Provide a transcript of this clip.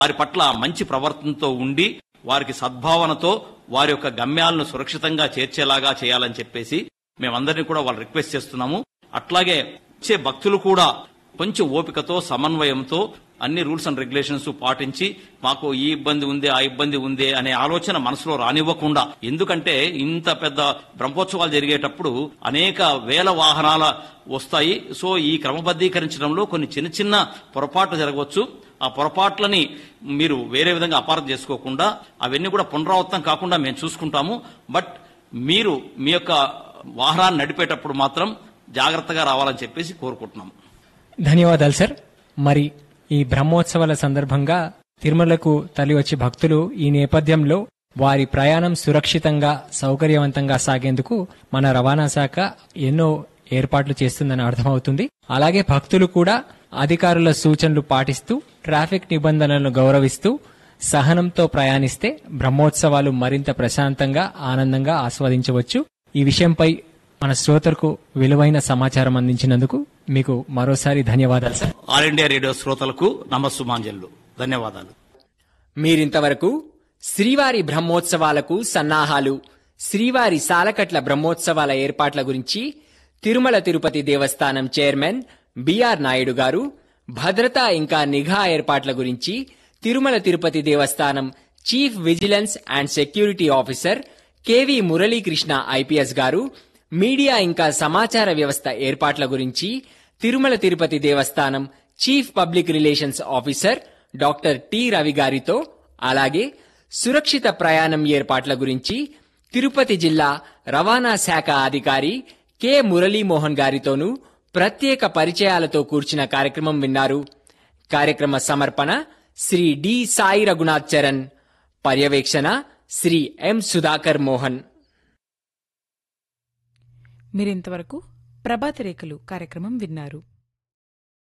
వారి పట్ల మంచి ప్రవర్తనతో ఉండి వారికి సద్భావనతో వారి యొక్క గమ్యాలను సురక్షితంగా చేర్చేలాగా చేయాలని చెప్పేసి మేమందరినీ కూడా వాళ్ళు రిక్వెస్ట్ చేస్తున్నాము అట్లాగే వచ్చే భక్తులు కూడా కొంచెం ఓపికతో సమన్వయంతో అన్ని రూల్స్ అండ్ రెగ్యులేషన్స్ పాటించి మాకు ఈ ఇబ్బంది ఉంది ఆ ఇబ్బంది ఉంది అనే ఆలోచన మనసులో రానివ్వకుండా ఎందుకంటే ఇంత పెద్ద బ్రహ్మోత్సవాలు జరిగేటప్పుడు అనేక వేల వాహనాల వస్తాయి సో ఈ క్రమబద్ధీకరించడంలో కొన్ని చిన్న చిన్న పొరపాట్లు జరగవచ్చు ఆ పొరపాట్లని మీరు వేరే విధంగా అపార్థం చేసుకోకుండా అవన్నీ కూడా పునరావృతం కాకుండా మేము చూసుకుంటాము బట్ మీరు మీ యొక్క వాహనాన్ని నడిపేటప్పుడు మాత్రం జాగ్రత్తగా రావాలని చెప్పేసి కోరుకుంటున్నాము ధన్యవాదాలు సార్ మరి ఈ బ్రహ్మోత్సవాల సందర్భంగా తిరుమలకు తరలి వచ్చే భక్తులు ఈ నేపథ్యంలో వారి ప్రయాణం సురక్షితంగా సౌకర్యవంతంగా సాగేందుకు మన రవాణా శాఖ ఎన్నో ఏర్పాట్లు చేస్తుందని అర్థమవుతుంది అలాగే భక్తులు కూడా అధికారుల సూచనలు పాటిస్తూ ట్రాఫిక్ నిబంధనలను గౌరవిస్తూ సహనంతో ప్రయాణిస్తే బ్రహ్మోత్సవాలు మరింత ప్రశాంతంగా ఆనందంగా ఆస్వాదించవచ్చు ఈ విషయంపై మన శ్రోతలకు విలువైన సమాచారం అందించినందుకు మీకు మరోసారి ధన్యవాదాలు సార్ ఆల్ ఇండియా రేడియో శ్రోతలకు నమస్సుమాంజలు ధన్యవాదాలు మీరింతవరకు శ్రీవారి బ్రహ్మోత్సవాలకు సన్నాహాలు శ్రీవారి సాలకట్ల బ్రహ్మోత్సవాల ఏర్పాట్ల గురించి తిరుమల తిరుపతి దేవస్థానం చైర్మన్ బిఆర్ నాయుడు గారు భద్రత ఇంకా నిఘా ఏర్పాట్ల గురించి Tirumala Tirupati Devasthanam chief vigilance and security officer K V Muralikrishna IPS గారు మీడియా ఇంకా సమాచార వ్యవస్థ ఏర్పాట్ల గురించి Tirumala Tirupati Devasthanam chief public relations officer doctor T Ravi గారితో అలాగే సురక్షిత ప్రయాణం ఏర్పాట్ల గురించి తిరుపతి జిల్లా రవాణా శాఖ అధికారి కె మురళీమోహన్ గారితోనూ ప్రత్యేక పరిచయాలతో కూర్చిన కార్యక్రమం విన్నారు కార్యక్రమ సమర్పణ శ్రీ డి సాయి రఘునాథ్ చరణ్ పర్యవేక్షణ శ్రీ ఎం సుధాకర్ మోహన్ మీరింతవరకు ప్రభాత రేఖలు కార్యక్రమం విన్నారు